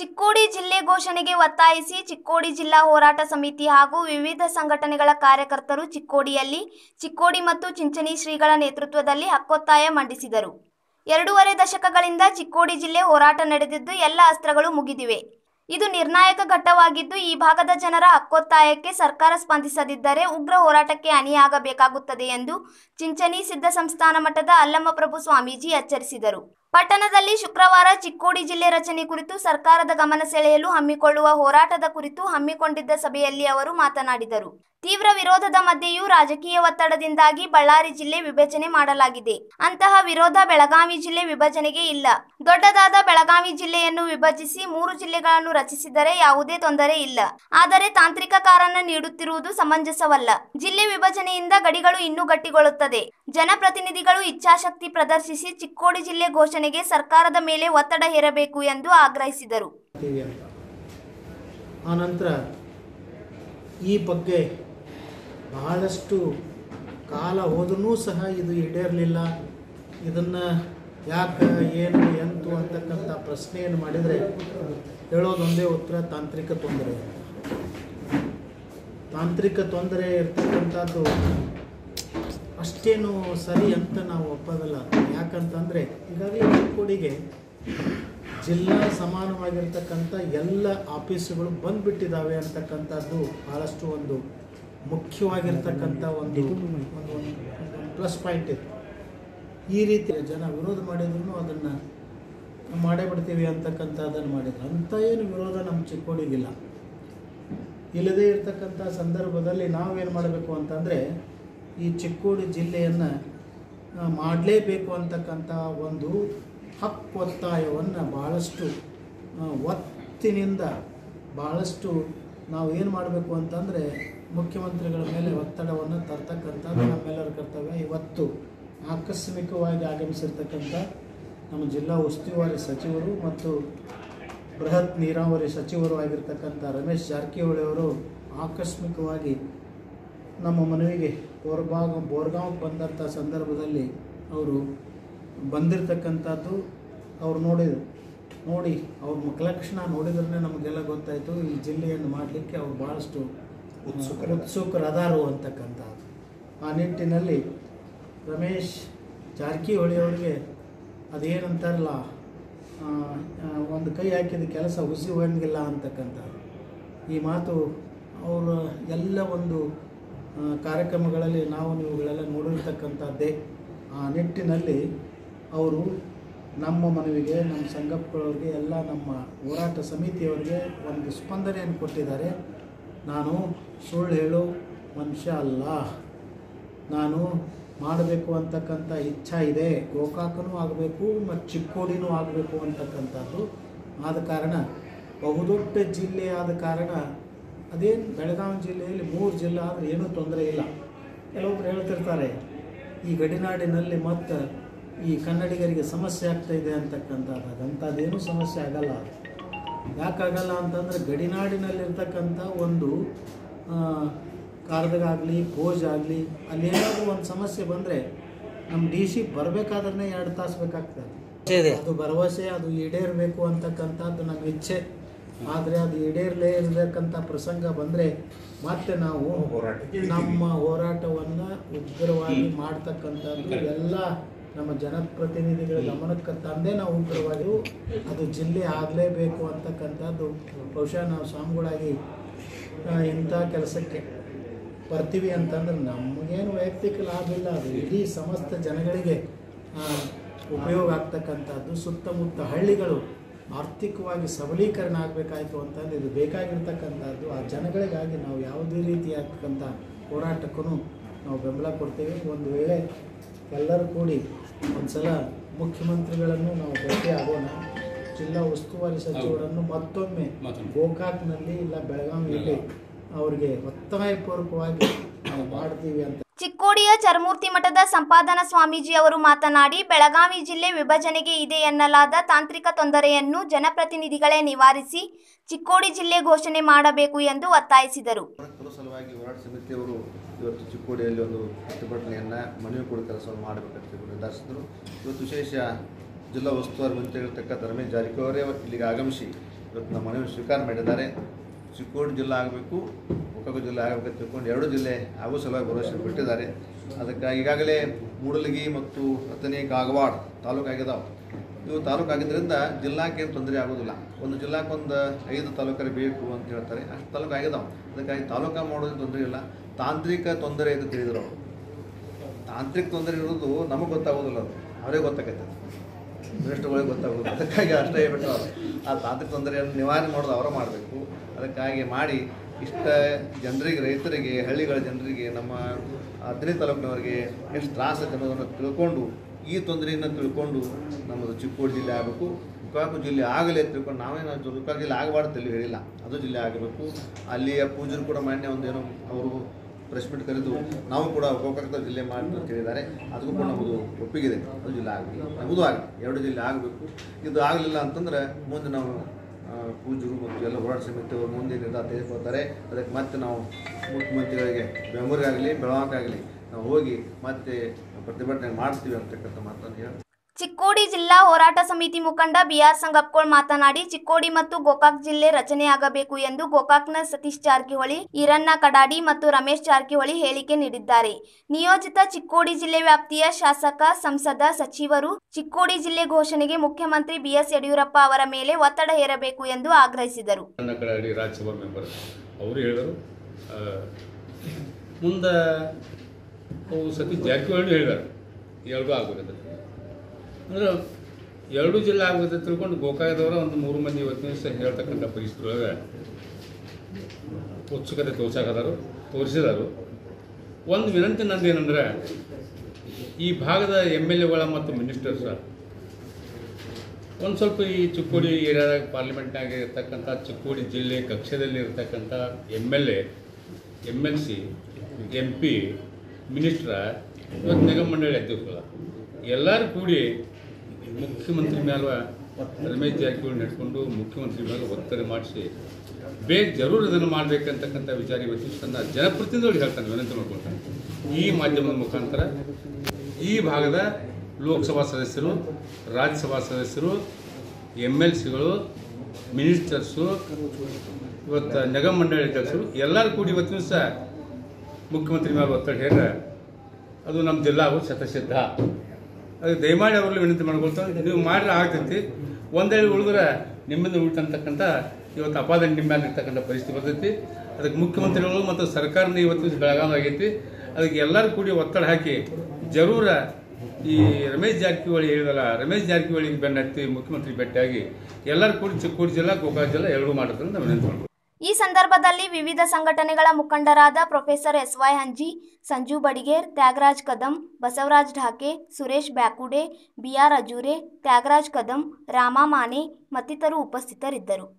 ಚಿಕ್ಕೋಡಿ ಜಿಲ್ಲೆ ಘೋಷಣೆಗೆ ಒತ್ತಾಯಿಸಿ ಚಿಕ್ಕೋಡಿ ಜಿಲ್ಲಾ ಹೋರಾಟ ಸಮಿತಿ ಹಾಗೂ ವಿವಿಧ ಸಂಘಟನೆಗಳ ಕಾರ್ಯಕರ್ತರು ಚಿಕ್ಕೋಡಿಯಲ್ಲಿ ಚಿಕ್ಕೋಡಿ ಮತ್ತು ಚಿಂಚಣಿ ಶ್ರೀಗಳ ನೇತೃತ್ವದಲ್ಲಿ ಹಕ್ಕೊತ್ತಾಯ ಮಂಡಿಸಿದರು ಎರಡೂವರೆ ದಶಕಗಳಿಂದ ಚಿಕ್ಕೋಡಿ ಜಿಲ್ಲೆ ಹೋರಾಟ ನಡೆದಿದ್ದು ಎಲ್ಲ ಅಸ್ತ್ರಗಳು ಮುಗಿದಿವೆ ಇದು ನಿರ್ಣಾಯಕ ಘಟ್ಟವಾಗಿದ್ದು ಈ ಭಾಗದ ಜನರ ಹಕ್ಕೊತ್ತಾಯಕ್ಕೆ ಸರ್ಕಾರ ಸ್ಪಂದಿಸದಿದ್ದರೆ ಉಗ್ರ ಹೋರಾಟಕ್ಕೆ ಅಣಿಯಾಗಬೇಕಾಗುತ್ತದೆ ಎಂದು ಚಿಂಚಣಿ ಸಿದ್ಧ ಸಂಸ್ಥಾನ ಮಠದ ಅಲ್ಲಮಪ್ರಭು ಸ್ವಾಮೀಜಿ ಎಚ್ಚರಿಸಿದರು ಪಟ್ಟಣದಲ್ಲಿ ಶುಕ್ರವಾರ ಚಿಕ್ಕೋಡಿ ಜಿಲ್ಲೆ ರಚನೆ ಕುರಿತು ಸರ್ಕಾರದ ಗಮನ ಸೆಳೆಯಲು ಹಮ್ಮಿಕೊಳ್ಳುವ ಹೋರಾಟದ ಕುರಿತು ಹಮ್ಮಿಕೊಂಡಿದ್ದ ಸಭೆಯಲ್ಲಿ ಅವರು ಮಾತನಾಡಿದರು ತೀವ್ರ ವಿರೋಧದ ಮಧ್ಯೆಯೂ ರಾಜಕೀಯ ಒತ್ತಡದಿಂದಾಗಿ ಬಳ್ಳಾರಿ ಜಿಲ್ಲೆ ವಿಭಜನೆ ಮಾಡಲಾಗಿದೆ ಅಂತಹ ವಿರೋಧ ಬೆಳಗಾವಿ ಜಿಲ್ಲೆ ವಿಭಜನೆಗೆ ಇಲ್ಲ ದೊಡ್ಡದಾದ ಬೆಳಗಾವಿ ಜಿಲ್ಲೆಯನ್ನು ವಿಭಜಿಸಿ ಮೂರು ಜಿಲ್ಲೆಗಳನ್ನು ರಚಿಸಿದರೆ ಯಾವುದೇ ತೊಂದರೆ ಇಲ್ಲ ಆದರೆ ತಾಂತ್ರಿಕ ಕಾರಣ ನೀಡುತ್ತಿರುವುದು ಸಮಂಜಸವಲ್ಲ ಜಿಲ್ಲೆ ವಿಭಜನೆಯಿಂದ ಗಡಿಗಳು ಇನ್ನೂ ಗಟ್ಟಿಗೊಳ್ಳುತ್ತದೆ ಜನಪ್ರತಿನಿಧಿಗಳು ಇಚ್ಛಾಶಕ್ತಿ ಪ್ರದರ್ಶಿಸಿ ಚಿಕ್ಕೋಡಿ ಜಿಲ್ಲೆ ಘೋಷಣೆಗೆ ಸರ್ಕಾರದ ಮೇಲೆ ಒತ್ತಡ ಹೇರಬೇಕು ಎಂದು ಆಗ್ರಹಿಸಿದರು ಮಾಡ್ತೀವಿ ಅಂತ ಆನಂತರ ಈ ಬಗ್ಗೆ ಬಹಳಷ್ಟು ಕಾಲ ಹೋದರೂ ಸಹ ಇದು ಈಡೇರಲಿಲ್ಲ ಇದನ್ನು ಯಾಕೆ ಏನು ಎಂತು ಅಂತಕ್ಕಂಥ ಪ್ರಶ್ನೆಯನ್ನು ಮಾಡಿದರೆ ಹೇಳೋದೊಂದೇ ಉತ್ತರ ತಾಂತ್ರಿಕ ತೊಂದರೆ ತಾಂತ್ರಿಕ ತೊಂದರೆ ಇರ್ತಕ್ಕಂಥದ್ದು ಅಷ್ಟೇನು ಸರಿ ಅಂತ ನಾವು ಒಪ್ಪೋದಲ್ಲ ಯಾಕಂತಂದರೆ ಈಗಾಗಲೇ ಚಿಕ್ಕೋಡಿಗೆ ಜಿಲ್ಲಾ ಸಮಾನವಾಗಿರ್ತಕ್ಕಂಥ ಎಲ್ಲ ಆಫೀಸುಗಳು ಬಂದ್ಬಿಟ್ಟಿದ್ದಾವೆ ಅಂತಕ್ಕಂಥದ್ದು ಭಾಳಷ್ಟು ಒಂದು ಮುಖ್ಯವಾಗಿರ್ತಕ್ಕಂಥ ಒಂದು ಒಂದು ಪ್ಲಸ್ ಪಾಯಿಂಟ್ ಇದೆ ಈ ರೀತಿ ಜನ ವಿರೋಧ ಮಾಡಿದ್ರು ಅದನ್ನು ಮಾಡೇ ಬಿಡ್ತೀವಿ ಅಂತಕ್ಕಂಥದ್ದನ್ನು ಮಾಡಿದ್ರು ಅಂಥ ಏನು ವಿರೋಧ ನಮ್ಮ ಚಿಕ್ಕೋಡಿಗಿಲ್ಲ ಇಲ್ಲದೇ ಇರತಕ್ಕಂಥ ಸಂದರ್ಭದಲ್ಲಿ ನಾವೇನು ಮಾಡಬೇಕು ಅಂತಂದರೆ ಈ ಚಿಕ್ಕೋಡಿ ಜಿಲ್ಲೆಯನ್ನು ಮಾಡಲೇಬೇಕು ಅಂತಕ್ಕಂಥ ಒಂದು ಹಕ್ಕು ಒತ್ತಾಯವನ್ನು ಭಾಳಷ್ಟು ಆ, ಒತ್ತಿನಿಂದ ಭಾಳಷ್ಟು ನಾವು ಏನು ಮಾಡಬೇಕು ಅಂತಂದರೆ ಮುಖ್ಯಮಂತ್ರಿಗಳ ಮೇಲೆ ಒತ್ತಡವನ್ನು ತರ್ತಕ್ಕಂಥದ್ದು ನಮ್ಮೆಲ್ಲರ ಕರ್ತವ್ಯ ಇವತ್ತು ಆಕಸ್ಮಿಕವಾಗಿ ಆಗಮಿಸಿರ್ತಕ್ಕಂಥ ನಮ್ಮ ಜಿಲ್ಲಾ ಉಸ್ತುವಾರಿ ಸಚಿವರು ಮತ್ತು ಬೃಹತ್ ನೀರಾವರಿ ಸಚಿವರು ಆಗಿರ್ತಕ್ಕಂಥ ರಮೇಶ್ ಜಾರಕಿಹೊಳಿ ಅವರು ಆಕಸ್ಮಿಕವಾಗಿ ನಮ್ಮ ಮನವಿಗೆ ಬೋರ್ಬಾಗ್ ಬೋರ್ಗಾಂವ್ ಬಂದಂಥ ಸಂದರ್ಭದಲ್ಲಿ ಅವರು ಬಂದಿರತಕ್ಕಂಥದ್ದು ಅವ್ರು ನೋಡಿದ್ರು ನೋಡಿ ಅವ್ರ ಮುಖಲಕ್ಷಣ ನೋಡಿದ್ರೆ ನಮಗೆಲ್ಲ ಗೊತ್ತಾಯಿತು ಈ ಜಿಲ್ಲೆಯನ್ನು ಮಾಡಲಿಕ್ಕೆ ಅವ್ರು ಭಾಳಷ್ಟು ಉತ್ಸುಕರು ಉತ್ಸುಕರದಾರು ಅಂತಕ್ಕಂಥದ್ದು ಆ ನಿಟ್ಟಿನಲ್ಲಿ ರಮೇಶ್ ಜಾರಕಿಹೊಳಿ ಅವರಿಗೆ ಅದೇನಂತಾರಲ್ಲ ಆ, ಆ, ಒಂದು ಕೈ ಹಾಕಿದ ಕೆಲಸ ಹುಸಿ ಹೋಗಂಗಿಲ್ಲ ಅಂತಕ್ಕಂಥದ್ದು ಈ ಮಾತು ಅವರ ಎಲ್ಲ ಒಂದು ಆ, ಕಾರ್ಯಕ್ರಮಗಳಲ್ಲಿ ನಾವು ನೀವುಗಳೆಲ್ಲ ನೋಡಿರ್ತಕ್ಕಂಥದ್ದೇ ಆ ನಿಟ್ಟಿನಲ್ಲಿ ಅವರು ನಮ್ಮ ಮನವಿಗೆ ನಮ್ಮ ಸಂಘಗಳವ್ರಿಗೆ ಎಲ್ಲ ನಮ್ಮ ಹೋರಾಟ ಸಮಿತಿಯವರಿಗೆ ಒಂದು ಸ್ಪಂದನೆಯನ್ನು ಕೊಟ್ಟಿದ್ದಾರೆ ನಾನು ಸುಳ್ಳು ಹೇಳೋ ಮನುಷ್ಯ ಅಲ್ಲ ನಾನು ಮಾಡಬೇಕು ಅಂತಕ್ಕಂಥ ಇಚ್ಛಾ ಇದೆ ಗೋಕಾಕನೂ ಆಗಬೇಕು ಮತ್ತು ಚಿಕ್ಕೋಡಿನೂ ಆಗಬೇಕು ಅಂತಕ್ಕಂಥದ್ದು ಆದ ಕಾರಣ ಬಹುದೊಡ್ಡ ಜಿಲ್ಲೆ ಆದ ಕಾರಣ ಅದೇನು ಬೆಳಗಾವಿ ಜಿಲ್ಲೆಯಲ್ಲಿ ಮೂರು ಜಿಲ್ಲೆ ಆದರೆ ಏನೂ ತೊಂದರೆ ಇಲ್ಲ ಕೆಲವೊಬ್ರು ಹೇಳ್ತಿರ್ತಾರೆ ಈ ಗಡಿನಾಡಿನಲ್ಲಿ ಮತ್ತು ಈ ಕನ್ನಡಿಗರಿಗೆ ಸಮಸ್ಯೆ ಆಗ್ತಾ ಇದೆ ಅಂತಕ್ಕಂಥದ್ದು ಅದಂಥದ್ದೇನೂ ಸಮಸ್ಯೆ ಆಗಲ್ಲ ಅದು ಯಾಕಾಗಲ್ಲ ಅಂತಂದರೆ ಗಡಿನಾಡಿನಲ್ಲಿರ್ತಕ್ಕಂಥ ಒಂದು ಆ, ಕಾರ್ದಗಾಗಲಿ ಭೋಜ್ ಆಗಲಿ ಅಲ್ಲಿ ಏನಾದರೂ ಒಂದು ಸಮಸ್ಯೆ ಬಂದರೆ ನಮ್ಮ ಡಿ ಸಿ ಬರಬೇಕಾದ್ರೆ ಎರಡು ತಾಸು ಬೇಕಾಗ್ತದೆ ಅದು ಭರವಸೆ ಅದು ಈಡೇರಬೇಕು ಅಂತಕ್ಕಂಥದ್ದು ನಮ್ಮ ಇಚ್ಛೆ ಆದರೆ ಅದು ಈಡೇರಲೇ ಇರತಕ್ಕಂಥ ಪ್ರಸಂಗ ಬಂದರೆ ಮತ್ತೆ ನಾವು ನಮ್ಮ ಹೋರಾಟವನ್ನು ಉಗ್ರವಾಗಿ ಮಾಡ್ತಕ್ಕಂಥದ್ದು ಎಲ್ಲ ನಮ್ಮ ಜನಪ್ರತಿನಿಧಿಗಳ ಗಮನಕ್ಕೆ ತಂದೇ ನಾವು ಉಗ್ರವಾಗಿ ಅದು ಜಿಲ್ಲೆ ಆಗಲೇಬೇಕು ಅಂತಕ್ಕಂಥದ್ದು ಬಹುಶಃ ನಾವು ಸ್ವಾಮಿಗಳಾಗಿ ಆ, ಇಂಥ ಕೆಲಸಕ್ಕೆ ಬರ್ತೀವಿ ಅಂತಂದ್ರೆ ನಮಗೇನು ವೈಯಕ್ತಿಕ ಲಾಭ ಇಲ್ಲ ಅದು ಇಡೀ ಸಮಸ್ತ ಜನಗಳಿಗೆ ಆ, ಉಪಯೋಗ ಆಗ್ತಕ್ಕಂಥದ್ದು ಸುತ್ತಮುತ್ತ ಹಳ್ಳಿಗಳು ಆರ್ಥಿಕವಾಗಿ ಸಬಲೀಕರಣ ಆಗಬೇಕಾಯ್ತು ಅಂತಂದ್ರೆ ಇದು ಬೇಕಾಗಿರ್ತಕ್ಕಂಥದ್ದು ಆ ಜನಗಳಿಗಾಗಿ ನಾವು ಯಾವುದೇ ರೀತಿಯಾಗ್ತಕ್ಕಂಥ ಹೋರಾಟಕ್ಕೂ ನಾವು ಬೆಂಬಲ ಕೊಡ್ತೇವೆ ಒಂದು ವೇಳೆ ಎಲ್ಲರೂ ಕೂಡಿ ಒಂದು ಸಲ ಮುಖ್ಯಮಂತ್ರಿಗಳನ್ನು ನಾವು ಭೇಟಿ ಆಗೋಣ ಜಿಲ್ಲಾ ಉಸ್ತುವಾರಿ ಸಚಿವರನ್ನು ಮತ್ತೊಮ್ಮೆ ಗೋಕಾಕ್ನಲ್ಲಿ ಇಲ್ಲ ಬೆಳಗಾವಿಯಲ್ಲಿ ಅವರಿಗೆ ಒತ್ತಾಯಪೂರ್ವಕವಾಗಿ ನಾವು ಮಾಡ್ತೀವಿ ಅಂತ ಚಿಕ್ಕೋಡಿಯ ಚರಮೂರ್ತಿ ಮಠದ ಸಂಪಾದನಾ ಸ್ವಾಮೀಜಿ ಅವರು ಮಾತನಾಡಿ ಬೆಳಗಾವಿ ಜಿಲ್ಲೆ ವಿಭಜನೆಗೆ ಇದೆ ಎನ್ನಲಾದ ತಾಂತ್ರಿಕ ತೊಂದರೆಯನ್ನು ಜನಪ್ರತಿನಿಧಿಗಳೇ ನಿವಾರಿಸಿ ಚಿಕ್ಕೋಡಿ ಜಿಲ್ಲೆ ಘೋಷಣೆ ಮಾಡಬೇಕು ಎಂದು ಒತ್ತಾಯಿಸಿದರು ಅದರ ಸಲುವಾಗಿ ಹೋರಾಟ ಸಮಿತಿಯವರು ಇವತ್ತು ಚಿಕ್ಕೋಡಿಯಲ್ಲಿ ಒಂದು ಪ್ರತಿಭಟನೆಯನ್ನು ಮನವಿ ಕೊಡೋ ಕೆಲಸವನ್ನು ಮಾಡಬೇಕಂತ ಹೇಳಿ ನಿರ್ಧರಿಸಿದರು ಇವತ್ತು ವಿಶೇಷ ಜಿಲ್ಲಾ ಉಸ್ತುವಾರಿ ಮಂತ್ರಿಗಳಿರ್ತಕ್ಕಂಥ ರಮೇಶ್ ಜಾರಕಿಹೊಳಿ ಅವರು ಇಲ್ಲಿಗೆ ಆಗಮಿಸಿ ಇವತ್ತು ನಮ್ಮ ಮನವಿ ಸ್ವೀಕಾರ ಮಾಡಿದ್ದಾರೆ ಚಿಕ್ಕೋಡಿ ಜಿಲ್ಲೆ ಆಗಬೇಕು ಗೋಕಾಕ ಜಿಲ್ಲೆ ಆಗಬೇಕು ಅಂತ ತಿಳ್ಕೊಂಡು ಎರಡು ಜಿಲ್ಲೆ ಆಗೋ ಸಲುವಾಗಿ ಭರವಸೆ ಬಿಟ್ಟಿದ್ದಾರೆ ಅದಕ್ಕೆ ಈಗಾಗಲೇ ಮೂಡಲಗಿ ಮತ್ತು ಹತ್ತನೇ ಕಾಗವಾಡ ತಾಲೂಕು ಆಗಿದಾವೆ ಇವು ತಾಲೂಕು ಆಗಿದ್ದರಿಂದ ಜಿಲ್ಲಾಕ್ಕೆ ಏನು ತೊಂದರೆ ಆಗೋದಿಲ್ಲ ಒಂದು ಜಿಲ್ಲಾಕ್ಕೆ ಒಂದು ಐದು ತಾಲೂಕರು ಬೇಕು ಅಂತ ಹೇಳ್ತಾರೆ ಅಷ್ಟು ತಾಲೂಕು ಆಗಿದಾವೆ ಅದಕ್ಕಾಗಿ ತಾಲೂಕು ಮಾಡೋದು ತೊಂದರೆ ಇಲ್ಲ ತಾಂತ್ರಿಕ ತೊಂದರೆ ಅಂತ ತಿಳಿದ್ರು ಅವರು ತಾಂತ್ರಿಕ ತೊಂದರೆ ಇರೋದು ನಮಗೆ ಗೊತ್ತಾಗೋದಿಲ್ಲ ಅದು ಅವರೇ ಗೊತ್ತಾಗತ್ತೆ ಮಿನಿಸ್ಟರ್ಗಳಿಗೆ ಗೊತ್ತಾಗೋದು ಅದಕ್ಕಾಗಿ ಅಷ್ಟೇ ಹೇಳ್ಬಿಟ್ಟು ಅವರು ಆ ತಾಂತ್ರಿಕ ತೊಂದರೆಯನ್ನು ನಿವಾರಣೆ ಮಾಡೋದು ಅವರ ಮಾಡಬೇಕು ಅದಕ್ಕಾಗಿ ಮಾಡಿ ಇಷ್ಟ ಜನರಿಗೆ ರೈತರಿಗೆ ಹಳ್ಳಿಗಳ ಜನರಿಗೆ ನಮ್ಮ ಹದಿನೈದು ತಾಲೂಕಿನವರಿಗೆ ಎಷ್ಟು ತ್ರಾಸ ಐತೆ ಅನ್ನೋದನ್ನು ತಿಳ್ಕೊಂಡು ಈ ತೊಂದರೆಯನ್ನು ತಿಳ್ಕೊಂಡು ನಮ್ಮದು ಚಿಕ್ಕೋಡಿ ಜಿಲ್ಲೆ ಆಗಬೇಕು ಗೋಕಾಕು ಜಿಲ್ಲೆ ಆಗಲಿ ಅಂತ ತಿಳ್ಕೊಂಡು ನಾವೇನು ಗೋಕಾಕು ಜಿಲ್ಲೆ ಆಗಬಾರ್ದು ತಲೆ ಹೇಳಿಲ್ಲ ಅದು ಜಿಲ್ಲೆ ಆಗಬೇಕು ಅಲ್ಲಿಯ ಪೂಜರು ಕೂಡ ಮಾನ್ಯ ಒಂದೇನೋ ಅವರು ಪ್ರೆಸ್ ಮೀಟ್ ಕರೆದು ನಾವು ಕೂಡ ಗೋಕಾಕದ ಜಿಲ್ಲೆ ಮಾಡಿ ಅಂತ ಹೇಳಿದ್ದಾರೆ ಅದಕ್ಕೂ ಕೂಡ ನಮ್ಮದು ಒಪ್ಪಿಗಿದೆ ಅದು ಜಿಲ್ಲೆ ಆಗಲಿ ನಮ್ಮದು ಆಗಲಿ ಎರಡು ಜಿಲ್ಲೆ ಆಗಬೇಕು ಇದು ಆಗಲಿಲ್ಲ ಅಂತಂದ್ರೆ ಮುಂದೆ ನಾವು ಆ, ಪೂಜರು ಮತ್ತು ಎಲ್ಲ ಹೋರಾಟ ಸಮಿತಿಯವರು ಮುಂದೆ ನಿರ್ಧಾರ ತೆಗೆದುಕೊಳ್ತಾರೆ ಅದಕ್ಕೆ ಮತ್ತೆ ನಾವು ಮುಖ್ಯಮಂತ್ರಿಗಳಿಗೆ ಬೆಂಗಳೂರಿಗಾಗಲಿ ಬೆಳಗಾವಿಗಾಗಲಿ ನಾವು ಹೋಗಿ ಮತ್ತೆ ಪ್ರತಿಭಟನೆ ಮಾಡ್ತೀವಿ ಅಂತಕ್ಕಂಥ ಮಾತನ್ನು ಹೇಳಿ ಚಿಕ್ಕೋಡಿ ಜಿಲ್ಲಾ ಹೋರಾಟ ಸಮಿತಿ ಮುಖಂಡ ಬಿಆರ್ ಸಂಗಪ್ಕೋಳ್ ಮಾತನಾಡಿ ಚಿಕ್ಕೋಡಿ ಮತ್ತು ಗೋಕಾಕ್ ಜಿಲ್ಲೆ ರಚನೆಯಾಗಬೇಕು ಎಂದು ಗೋಕಾಕ್ನ ಸತೀಶ್ ಜಾರಕಿಹೊಳಿ ಈರಣ್ಣ ಕಡಾಡಿ ಮತ್ತು ರಮೇಶ್ ಜಾರಕಿಹೊಳಿ ಹೇಳಿಕೆ ನೀಡಿದ್ದಾರೆ ನಿಯೋಜಿತ ಚಿಕ್ಕೋಡಿ ಜಿಲ್ಲೆ ವ್ಯಾಪ್ತಿಯ ಶಾಸಕ ಸಂಸದ ಸಚಿವರು ಚಿಕ್ಕೋಡಿ ಜಿಲ್ಲೆ ಘೋಷಣೆಗೆ ಮುಖ್ಯಮಂತ್ರಿ ಬಿಎಸ್ ಯಡಿಯೂರಪ್ಪ ಅವರ ಮೇಲೆ ಒತ್ತಡ ಹೇರಬೇಕು ಎಂದು ಆಗ್ರಹಿಸಿದರು ನನ್ನ ಕಡೆ ಅಡಿ ರಾಜ್ಯಸಭಾ ಮೆಂಬರ್ ಅವರು ಹೇಳಿದರು ಆ, ಮುಂದೆ ಅವು ಸತೀಶ್ ಜಾರಕಿಹೊಳಿ ಹೇಳಿದ್ದಾರೆ ಎರಡೂ ಆಗ್ಬೇಕಂತ ಅಂದ್ರೆ ಎರಡು ಜಿಲ್ಲೆ ಆಗ್ಬೇಕಂತ ತಿಳ್ಕೊಂಡು ಗೋಕಾಕದವರ ಒಂದು ಮೂರು ಮಂದಿ ಇವತ್ತಿನ ದಿವಸ ಹೇಳ್ತಕ್ಕಂಥ ಪರಿಸ್ಥಿತಿ ಒಳಗೆ ಉತ್ಸುಕತೆ ತೋರ್ಸಾಕದಾರು ತೋರಿಸಿದರು ಒಂದು ವಿನಂತಿ ನಂದು ಏನಂದ್ರೆ ಈ ಭಾಗದ ಎಮ್ ಎಲ್ ಎಗಳ ಮತ್ತು ಮಿನಿಸ್ಟರ್ಸ್ ಒಂದು ಸ್ವಲ್ಪ ಈ ಚಿಕ್ಕೋಡಿ ಏರಿಯಾದಾಗ ಪಾರ್ಲಿಮೆಂಟ್ನಾಗ ಇರ್ತಕ್ಕಂಥ ಚಿಕ್ಕೋಡಿ ಜಿಲ್ಲೆ ಕಕ್ಷದಲ್ಲಿ ಇರ್ತಕ್ಕಂಥ M L A M L C M P ಮಿನಿಸ್ಟ್ರ ಇವತ್ತು ನಿಗಮ ಮಂಡಳಿ ಅಧ್ಯಕ್ಷರು ಎಲ್ಲರೂ ಕೂಡಿ ಮುಖ್ಯಮಂತ್ರಿ ಮೇಲೆ ರಮೇಶ್ ಜಾರಕಿಹೊಳಿ ನಡ್ಕೊಂಡು ಮುಖ್ಯಮಂತ್ರಿ ಮೇಲೆ ಒತ್ತಡ ಮಾಡಿಸಿ ಬೇಗ ಜರೂರು ಇದನ್ನು ಮಾಡಬೇಕಂತಕ್ಕಂಥ ವಿಚಾರ ಇವತ್ತು ತನ್ನ ಜನಪ್ರತಿನಿಧಿಗಳು ಹೇಳ್ತಾನೆ ವಿನಂತಿ ಮಾಡ್ಕೊಳ್ತಾನೆ ಈ ಮಾಧ್ಯಮದ ಮುಖಾಂತರ ಈ ಭಾಗದ ಲೋಕಸಭಾ ಸದಸ್ಯರು ರಾಜ್ಯಸಭಾ ಸದಸ್ಯರು ಎಮ್ ಎಲ್ ಸಿಗಳು ಮಿನಿಸ್ಟರ್ಸು ಇವತ್ತು ನಿಗಮ ಮಂಡಳಿ ಅಧ್ಯಕ್ಷರು ಎಲ್ಲರೂ ಕೂಡಿ ಇವತ್ತಿನ ದಿವಸ ಮುಖ್ಯಮಂತ್ರಿ ಮೇಲೆ ಒತ್ತಡ ಹೇರ ಅದು ನಮ್ಮ ಜಿಲ್ಲಾ ಆಗೋದು ಶತಸಿದ್ಧ ಅದು ದಯಮಾಡಿ ಅವ್ರಲ್ಲಿ ವಿನಂತಿ ಮಾಡ್ಕೊಳ್ತಾರೆ ನೀವು ಮಾಡ್ರೆ ಆಗ್ತೈತಿ ಒಂದೇಳಿ ಉಳಿದ್ರೆ ನಿಮ್ಮಿಂದ ಉಳಿತಂತಕ್ಕಂಥ ಇವತ್ತು ಅಪಾದನೆ ನಿಮ್ಮ ಮೇಲೆ ಇರ್ತಕ್ಕಂಥ ಪರಿಸ್ಥಿತಿ ಬರ್ತೈತಿ ಅದಕ್ಕೆ ಮುಖ್ಯಮಂತ್ರಿಗಳು ಮತ್ತು ಸರ್ಕಾರನ ಇವತ್ತು ದಿವಸ ಬೆಳಗಾವಿ ಆಗೈತಿ ಅದಕ್ಕೆ ಎಲ್ಲರೂ ಕೂಡಿ ಒತ್ತಡ ಹಾಕಿ ಜರೂರ ಈ ರಮೇಶ್ ಜಾರಕಿಹೊಳಿ ಹೇಳಿದಲ್ಲ ರಮೇಶ್ ಜಾರಕಿಹೊಳಿಗೆ ಬೆನ್ನತ್ತಿ ಮುಖ್ಯಮಂತ್ರಿ ಭೇಟಿಯಾಗಿ ಎಲ್ಲರೂ ಕೂಡಿ ಚಿಕ್ಕೋಡಿ ಜಿಲ್ಲಾ ಗೋಕಾಕ್ ಜಿಲ್ಲಾ ಎರಡೂ ಮಾಡುತ್ತೆ ಅಂತ ವಿನಂತಿ ಮಾಡ್ಬೋದು ಈ ಸಂದರ್ಭದಲ್ಲಿ ವಿವಿಧ ಸಂಘಟನೆಗಳ ಮುಖಂಡರಾದ professor S Y Hanji Sanju Badiger Tyagaraj Kadam Basavaraj Dhake Suresh Byakude B R Ajure Tyagaraj Kadam Rama Mane ಮತ್ತಿತರರು ಉಪಸ್ಥಿತರಿದ್ದರು